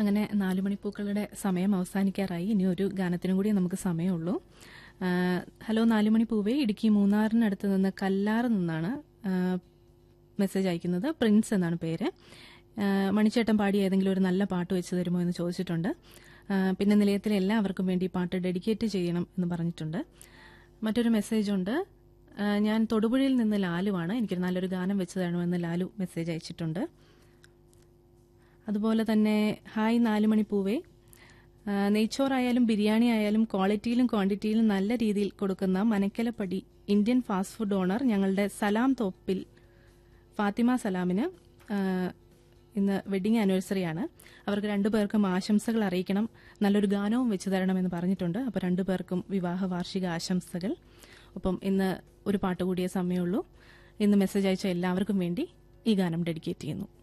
അങ്ങനെ നാലു മണിപ്പൂക്കളുടെ സമയം അവസാനിക്കാറായി ഇനി ഒരു ഗാനത്തിനും കൂടി നമുക്ക് സമയമുള്ളൂ ആ, ഹലോ നാലുമണി പൂവേ ഇടുക്കി മൂന്നാറിനടുത്ത് നിന്ന് കല്ലാറ് നിന്നാണ് ആ, മെസ്സേജ് അയക്കുന്നത് പ്രിൻസ് എന്നാണ് പേര് ആ, മണിച്ചേട്ടൻ പാടി ഏതെങ്കിലും ഒരു നല്ല പാട്ട് വെച്ച് തരുമോ എന്ന് ചോദിച്ചിട്ടുണ്ട് ആ, പിന്നെ നിലയത്തിലെ എല്ലാവർക്കും വേണ്ടി ഈ പാട്ട് ഡെഡിക്കേറ്റ് ചെയ്യണം എന്ന് പറഞ്ഞിട്ടുണ്ട് മറ്റൊരു മെസ്സേജ് ഉണ്ട് ആ, ഞാൻ തൊടുപുഴയിൽ നിന്ന് ലാലുവാണ് എനിക്കൊരു നല്ലൊരു ഗാനം വെച്ച് തരണമെന്ന് ലാലു മെസ്സേജ് അയച്ചിട്ടുണ്ട് അതുപോലെ തന്നെ ഹായ് നാലുമണി പൂവേ ആ, നെയ്ച്ചോറായാലും ബിരിയാണി ആയാലും ക്വാളിറ്റിയിലും ക്വാണ്ടിറ്റിയിലും നല്ല രീതിയിൽ കൊടുക്കുന്ന Manakkalappadi Indian fast food owner ഞങ്ങളുടെ സലാം തോപ്പിൽ ഫാത്തിമ സലാമിന് ആ, ഇന്ന് വെഡിങ് ആനിവേഴ്സറിയാണ് അവർക്ക് രണ്ടുപേർക്കും ആശംസകൾ അറിയിക്കണം നല്ലൊരു ഗാനവും വെച്ച് തരണമെന്ന് പറഞ്ഞിട്ടുണ്ട് അപ്പോൾ രണ്ടുപേർക്കും വിവാഹ വാർഷിക ആശംസകൾ ഒപ്പം ഇന്ന് ഒരു പാട്ട് കൂടിയേ സമയമുള്ളൂ ഇന്ന് മെസ്സേജ് അയച്ച എല്ലാവർക്കും വേണ്ടി ഈ ഗാനം ഡെഡിക്കേറ്റ് ചെയ്യുന്നു